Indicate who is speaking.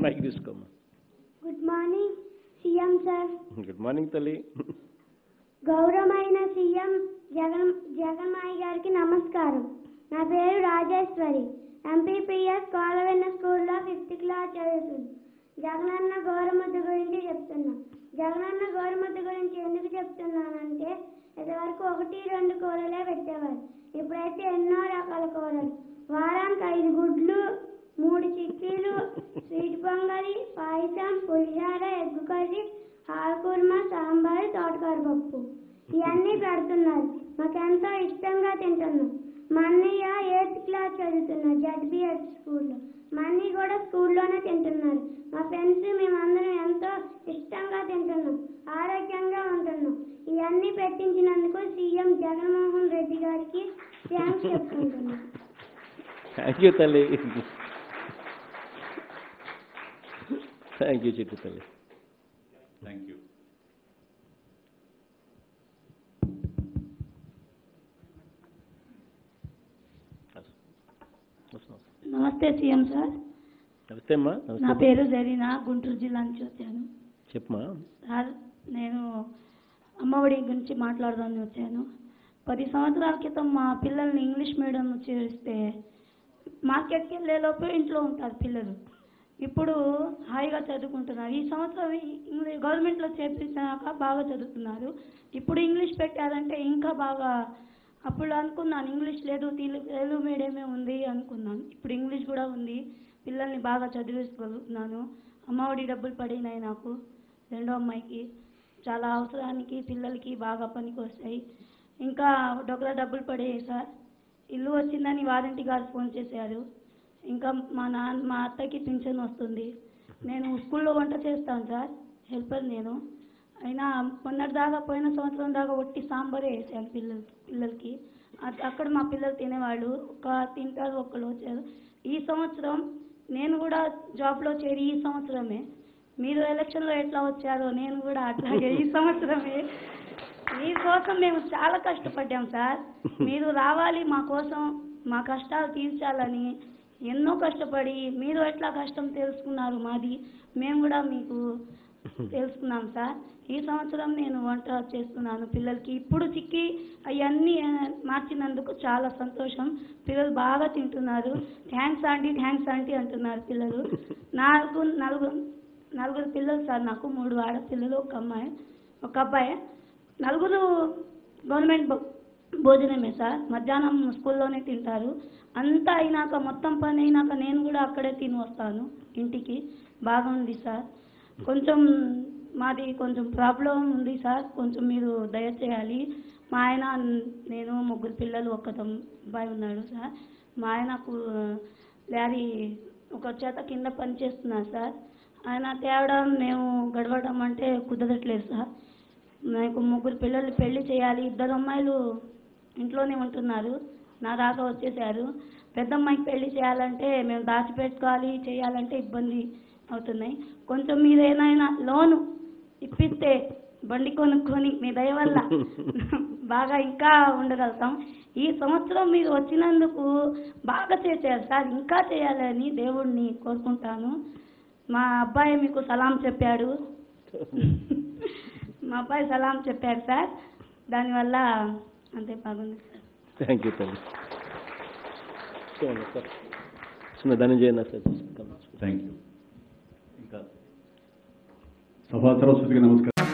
Speaker 1: Mic తీసుకోమ్మా
Speaker 2: good morning CM sir
Speaker 1: good morning తల్లి
Speaker 2: గౌరవమైన సీఎం జగన్ జగన్మాయి గారికి నమస్కారం నా పేరు రాజేశ్వరి ఎంపీపీఎస్ కోలవెన్న స్కూల్లో ఫిఫ్త్ క్లాస్ చదువుతుంది జగనన్న గోరుముద్ద గురించి చెప్తున్నా జగనన్న గోరుముద్ద గురించి ఎందుకు చెప్తున్నానంటే ఇదివరకు ఒకటి రెండు కూరలే పెట్టేవారు ఇప్పుడైతే ఎన్నో రకాల కూరలు వారానికి ఐదు గుడ్లు మూడు చిక్కీలు స్వీట్ పొంగలి పాయసం పులిహార ఎగ్గు కర్రీ ఆకుకూరమ సాంబారు తోటకూర పప్పు ఇవన్నీ పెడుతున్నారు మాకెంతో ఇష్టంగా తింటున్నాం మా అన్నయ్య ఎయిత్ క్లాస్ చదువుతున్నారు జడ్బిఎస్ స్కూల్లో మా అన్నయ్య కూడా స్కూల్లోనే తింటున్నారు మా ఫ్రెండ్స్ మేమందరం ఎంతో ఇష్టంగా తింటున్నాం ఆరోగ్యంగా ఉంటున్నాం ఇవన్నీ పెట్టించినందుకు సీఎం జగన్మోహన్ రెడ్డి గారికి థ్యాంక్స్ చెప్పుకుంటున్నాం
Speaker 1: థ్యాంక్ యూ తల్లి థ్యాంక్ యూ చిట్టు తల్లి
Speaker 3: థ్యాంక్ యూ
Speaker 1: వస్తున్నాం.
Speaker 4: నమస్తే సీఎం సార్
Speaker 1: నమస్తే అమ్మా
Speaker 4: నా
Speaker 1: నమస్తే
Speaker 4: పేరు జరీనా గుంటూరు జిల్లా నుంచి వచ్చాను
Speaker 1: చెప్పమా
Speaker 4: సార్ నేను అమ్మఒడి గురించి మాట్లాడదామని వచ్చాను పది సంవత్సరాల క్రితం మా పిల్లల్ని ఇంగ్లీష్ మీడియం చేరిస్తే మార్కెట్కి వెళ్ళేలోపు ఇంట్లో ఉంటారు పిల్లలు ఇప్పుడు హాయిగా చదువుకుంటున్నారు ఈ సంవత్సరం ఇంగ్లీష్ గవర్నమెంట్లో చేర్పించాక బాగా చదువుతున్నారు ఇప్పుడు ఇంగ్లీష్ పెట్టారంటే ఇంకా బాగా అప్పుడు అనుకున్నాను ఇంగ్లీష్ లేదు తెలుగు తెలుగు మీడియమే ఉంది అనుకున్నాను ఇప్పుడు ఇంగ్లీష్ కూడా ఉంది పిల్లల్ని బాగా చదివించగలుగుతున్నాను అమ్మఒడి డబ్బులు పడినాయి నాకు రెండో అమ్మాయికి చాలా అవసరానికి పిల్లలకి బాగా పనికి వస్తాయి ఇంకా డొక్కల డబ్బులు పడేవి సార్ ఇల్లు వచ్చిందని వారంటీ గారు ఫోన్ చేశారు ఇంకా మా నాన్న మా అత్తకి పింఛన్ వస్తుంది నేను స్కూల్లో వంట చేస్తాను సార్ హెల్పర్ నేను అయినా మొన్నటి దాకా పోయిన సంవత్సరం దాకా ఒట్టి సాంబారే వేసాను పిల్లలు పిల్లలకి అ- అక్కడ మా పిల్లలు తినేవాళ్ళు ఒక తింటారు ఒకళ్ళు వచ్చారు ఈ సంవత్సరం నేను కూడా జాబ్లో చేరి ఈ సంవత్సరమే మీరు ఎలక్షన్లో ఎట్లా వచ్చారో నేను కూడా అట్లాగే ఈ సంవత్సరమే మీకోసం మేము చాలా కష్టపడ్డాం సార్ మీరు రావాలి మా కోసం మా కష్టాలు తీర్చాలని ఎన్నో కష్టపడి మీరు ఎట్లా కష్టం తెలుసుకున్నారు మాది మేము కూడా మీకు తెలుసుకున్నాం సార్ ఈ సంవత్సరం నేను వంట చేస్తున్నాను పిల్లలకి ఇప్పుడు చిక్కి అవన్నీ మార్చినందుకు చాలా సంతోషం పిల్లలు బాగా తింటున్నారు థ్యాంక్స్ ఆంటీ థ్యాంక్స్ ఆంటీ అంటున్నారు పిల్లలు నాకు నలుగురు నలుగురు పిల్లలు సార్ నాకు మూడు ఆడపిల్లలు ఒక అమ్మాయి ఒక అబ్బాయి నలుగురు గవర్నమెంట్ భో- భోజనమే సార్ మధ్యాహ్నం స్కూల్లోనే తింటారు అంతా అయినాక మొత్తం పని అయినాక నేను కూడా అక్కడే తిని వస్తాను ఇంటికి బాగుంది సార్ కొంచెం మాది కొంచెం ప్రాబ్లం ఉంది సార్ కొంచెం మీరు దయచేయాలి మా ఆయన నేను ముగ్గురు పిల్లలు ఒక తమ్- అబ్బాయి ఉన్నాడు సార్ మా ఆయనకు లారీ ఒక చేత కింద పని చేస్తున్నారు సార్ ఆయన తేవడం మేము గడవడం అంటే కుదరట్లేదు సార్ నాకు ముగ్గురు పిల్లలు పెళ్లి చేయాలి ఇద్దరు అమ్మాయిలు ఇంట్లోనే ఉంటున్నారు నా దాకా వచ్చేసారు పెద్ద అమ్మాయికి పెళ్లి చేయాలంటే మేము దాచిపెట్టుకోవాలి చేయాలంటే ఇబ్బంది అవుతున్నాయి కొంచెం మీరు ఏమైనా లోను ఇప్పిస్తే బండి కొనుక్కొని మీ దయ వల్ల బాగా ఇంకా ఉండగలుగుతాం ఈ సంవత్సరం మీరు వచ్చినందుకు బాగా చేశారు సార్ ఇంకా చేయాలని దేవుణ్ణి కోరుకుంటాను మా అబ్బాయి మీకు సలాం చెప్పాడు మా అబ్బాయి సలాం చెప్పారు సార్ దానివల్ల అంతే బాగుంది సార్
Speaker 1: థ్యాంక్ యూ తల్లి చూడండి సార్ చిన్న ధనంజయ సార్
Speaker 3: థ్యాంక్ యూ ఇంకా సభా సరస్వతికి నమస్కారం